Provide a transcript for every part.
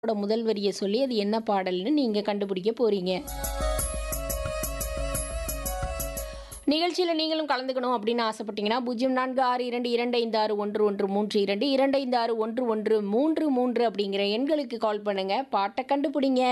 ஓட முதல் வரிய சொல்லி அது என்ன பாடல்னு நீங்க கண்டுபிடிக்க போறீங்க நிகழ்ச்சியில் நீங்களும் கலந்துக்கணும் அப்படின்னு ஆசைப்பட்டீங்கன்னா பூஜ்ஜியம் நான்கு ஆறு இரண்டு இரண்டு ஐந்து ஆறு ஒன்று ஒன்று மூன்று இரண்டு இரண்டு ஐந்து ஆறு ஒன்று ஒன்று மூன்று மூன்று அப்படிங்கிற எண்களுக்கு கால் பண்ணுங்க பாட்டை கண்டுபிடிங்க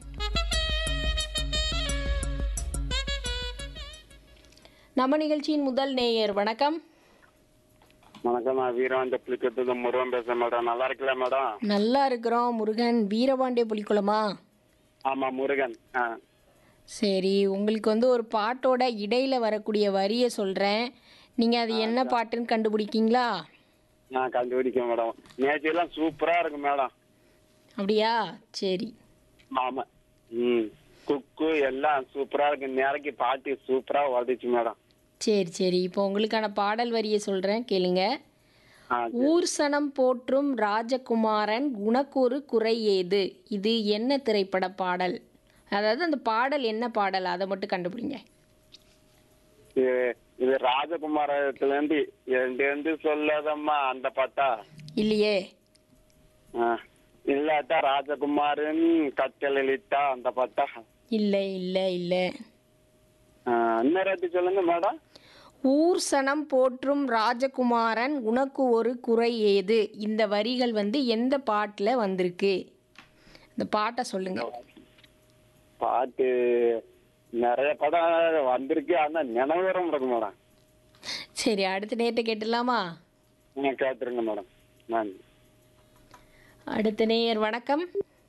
நம்ம நிகழ்ச்சியின் முதல் நேயர் வணக்கம் வணக்கம் நான் வீரவாண்ட புலிக்கத்து முருகன் பேசுறேன் மேடம் நல்லா இருக்கல மேடம் நல்லா இருக்கிறோம் முருகன் வீரபாண்டிய புலிக்குளமா ஆமா முருகன் ஆ சரி உங்களுக்கு வந்து ஒரு பாட்டோட இடையில வரக்கூடிய வரியை சொல்றேன் நீங்க அது என்ன பாட்டுன்னு கண்டுபிடிக்கீங்களா நான் கண்டுபிடிக்கேன் மேடம் நேற்று எல்லாம் சூப்பரா இருக்கு மேடம் அப்படியா சரி ஆமா ம் குக்கு எல்லாம் சூப்பரா இருக்கு நேரைக்கு பாட்டு சூப்பரா ஓடிச்சு மேடம் சரி சரி இப்போ உங்களுக்கான பாடல் வரியை சொல்றேன் கேளுங்க ஆ ஊர் சனம் போற்றும் ராஜகுமாரன் குணக்கூறு குறை ஏது இது என்ன திரைப்பட பாடல் அதாவது அந்த பாடல் என்ன பாடல் அதை மட்டும் கண்டுபிடிங்க இது இது ராஜகுமாரத்துல இருந்து எண்டு இருந்து சொல்லாதம்மா அந்த பாட்டா இல்லையே ஆ. இல்லாட்டா ராஜகுமாரன் கட்டளிட்டா அந்த பாட்டா இல்லை இல்லை இல்லை ஆ, இன்னொரு வாட்டி சொல்லுங்க மேடம் ஊர் சனம் போற்றும் ராஜகுமாரன் உனக்கு ஒரு குறை ஏது இந்த வரிகள் வந்து எந்த பாட்டில் வந்திருக்கு இந்த பாட்டை சொல்லுங்க பாட்டு நிறைய படம் வந்திருக்கு ஆனா நினைவு வர முடியும் மேடம் சரி அடுத்த நேரத்தை கேட்டுடலாமா நீங்க கேட்டுருங்க மேடம் நன்றி அடுத்த நேயர் வணக்கம்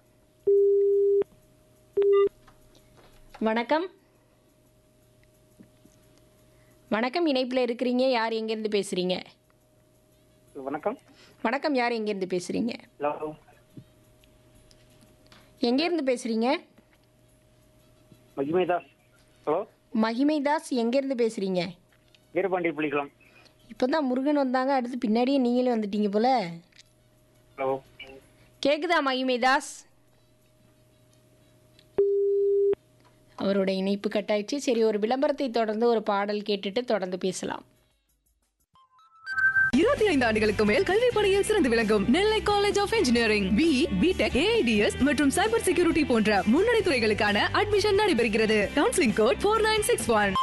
வணக்கம் வணக்கம் இணைப்பில் இருக்கிறீங்க யார் எங்கேருந்து பேசுகிறீங்க வணக்கம் வணக்கம் யார் எங்கேருந்து பேசுகிறீங்க ஹலோ எங்கேருந்து பேசுகிறீங்க மகிமேதாஸ் ஹலோ மகிமைதாஸ் எங்கேருந்து பேசுகிறீங்க வீரபாண்டி புலிக்கலாம் இப்போ தான் முருகன் வந்தாங்க அடுத்து பின்னாடியே நீங்களும் வந்துட்டீங்க போல ஹலோ கேக்குதா மகிமைதாஸ் அவரோட இணைப்பு கட்டாயிடுச்சு சரி ஒரு விளம்பரத்தை தொடர்ந்து ஒரு பாடல் கேட்டுட்டு தொடர்ந்து பேசலாம் இருபத்தி ஐந்து ஆண்டுகளுக்கு மேல் கல்வி பணியில் சிறந்து விளங்கும் Nellai college of engineering B BTech AIDS மற்றும் சைபர் செக்யூரிட்டி போன்ற முன்னணி துறைகளுக்கான அட்மிஷன் நடைபெறுகிறது counselling code four nine six one